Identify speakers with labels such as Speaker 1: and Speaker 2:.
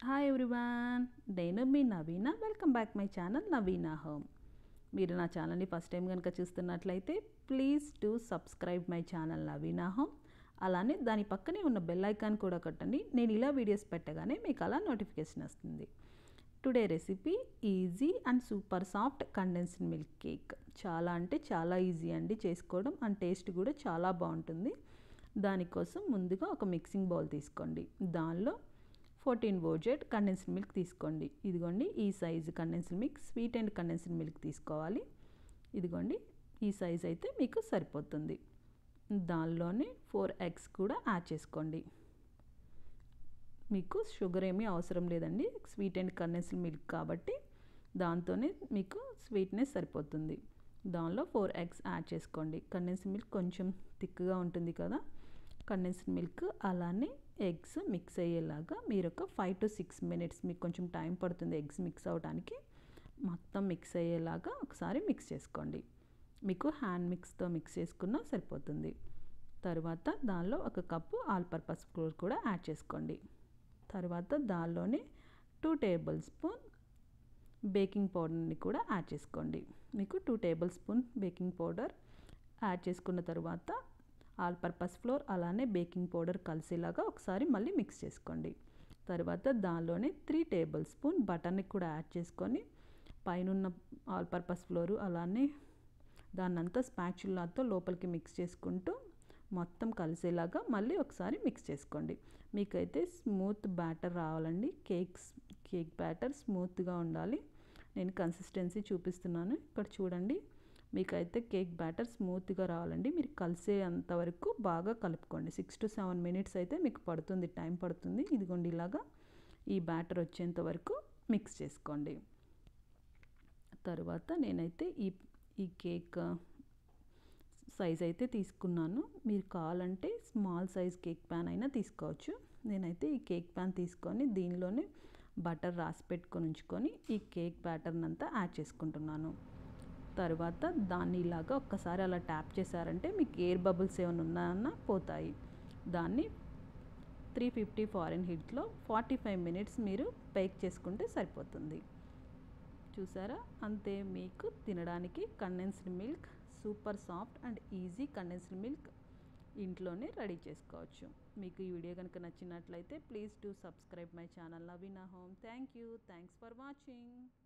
Speaker 1: hi everyone నేను మీ Naveena welcome back my channel Naveena home మీరు నా ఛానల్ని ఫస్ట్ టైం కనుక చూస్తున్నట్లయితే please to subscribe my channel Naveena home అలానే దాని పక్కనే ఉన్న బెల్ ఐకాన్ కూడా కొట్టండి నేను ఇలా వీడియోస్ పెట్టగానే మీకు అలా నోటిఫికేషన్ వస్తుంది today recipe easy and super soft condensed milk cake చాలా అంటే చాలా ఈజీ అండి చేసుకోవడం అండ్ టేస్ట్ కూడా చాలా బాగుంటుంది దానికోసం ముందుగా ఒక మిక్సింగ్ బౌల్ తీసుకోండి దానిలో ఫోర్టీన్ బోర్జెట్ కండెన్స్డ్ మిల్క్ తీసుకోండి ఇదిగోండి ఈ size condensed milk sweet and condensed milk తీసుకోవాలి ఇదిగోండి ఈ సైజ్ అయితే మీకు సరిపోతుంది దానిలోనే ఫోర్ ఎగ్స్ కూడా యాడ్ చేసుకోండి మీకు షుగర్ ఏమీ అవసరం లేదండి స్వీట్ అండ్ కండెన్స్డ్ మిల్క్ కాబట్టి దాంతోనే మీకు స్వీట్నెస్ సరిపోతుంది దానిలో ఫోర్ ఎగ్స్ యాడ్ చేసుకోండి కండెన్స్డ్ మిల్క్ కొంచెం థిక్గా ఉంటుంది కదా కండెన్స్డ్ మిల్క్ అలానే ఎగ్స్ మిక్స్ అయ్యేలాగా మీరు ఒక ఫైవ్ టు సిక్స్ మినిట్స్ మీకు కొంచెం టైం పడుతుంది ఎగ్స్ మిక్స్ అవడానికి మొత్తం మిక్స్ అయ్యేలాగా ఒకసారి మిక్స్ చేసుకోండి మీకు హ్యాండ్ మిక్స్తో మిక్స్ చేసుకున్నా సరిపోతుంది తర్వాత దానిలో ఒక కప్పు ఆల్ పర్పస్ ఫ్లోర్ కూడా యాడ్ చేసుకోండి తర్వాత దానిలోనే టూ టేబుల్ స్పూన్ బేకింగ్ పౌడర్ని కూడా యాడ్ చేసుకోండి మీకు two tablespoon baking powder add చేసుకున్న తర్వాత ఆల్ పర్పస్ ఫ్లోర్ అలానే బేకింగ్ పౌడర్ కలిసేలాగా ఒకసారి మళ్ళీ మిక్స్ చేసుకోండి తర్వాత దానిలోనే త్రీ టేబుల్ స్పూన్ బటర్ని కూడా యాడ్ చేసుకొని పైన ఆల్ పర్పస్ ఫ్లోరు అలానే దాన్నంతా స్పాచులాతో లోపలికి మిక్స్ చేసుకుంటూ మొత్తం కలిసేలాగా మళ్ళీ ఒకసారి మిక్స్ చేసుకోండి మీకైతే స్మూత్ బ్యాటర్ రావాలండి కేక్స్ కేక్ బ్యాటర్ స్మూత్గా ఉండాలి నేను కన్సిస్టెన్సీ చూపిస్తున్నాను ఇక్కడ చూడండి మీకైతే కేక్ బ్యాటర్ స్మూత్గా రావాలండి మీరు కలిసే అంతవరకు బాగా కలుపుకోండి సిక్స్ టు సెవెన్ మినిట్స్ అయితే మీకు పడుతుంది టైం పడుతుంది ఇదిగోండి ఇలాగా ఈ బ్యాటర్ వచ్చేంత వరకు మిక్స్ చేసుకోండి తర్వాత నేనైతే ఈ ఈ కేక్ సైజ్ అయితే తీసుకున్నాను మీరు కావాలంటే స్మాల్ సైజ్ కేక్ ప్యాన్ అయినా తీసుకోవచ్చు నేనైతే ఈ కేక్ ప్యాన్ తీసుకొని దీనిలోనే బటర్ రాసి పెట్టుకొని ఉంచుకొని ఈ కేక్ బ్యాటర్ని అంతా యాడ్ చేసుకుంటున్నాను తర్వాత దాన్ని ఇలాగా ఒక్కసారి అలా ట్యాప్ చేశారంటే మీకు ఎయిర్ బబుల్స్ ఏమైనా ఉన్నాయన్నా పోతాయి దాన్ని త్రీ ఫిఫ్టీ ఫారెన్ హీట్లో ఫార్టీ ఫైవ్ మినిట్స్ మీరు బేక్ చేసుకుంటే సరిపోతుంది చూసారా అంతే మీకు తినడానికి condensed milk super soft and easy condensed milk ఇంట్లోనే రెడీ చేసుకోవచ్చు మీకు ఈ వీడియో కనుక నచ్చినట్లయితే please to subscribe my channel Naveena home thank you thanks for watching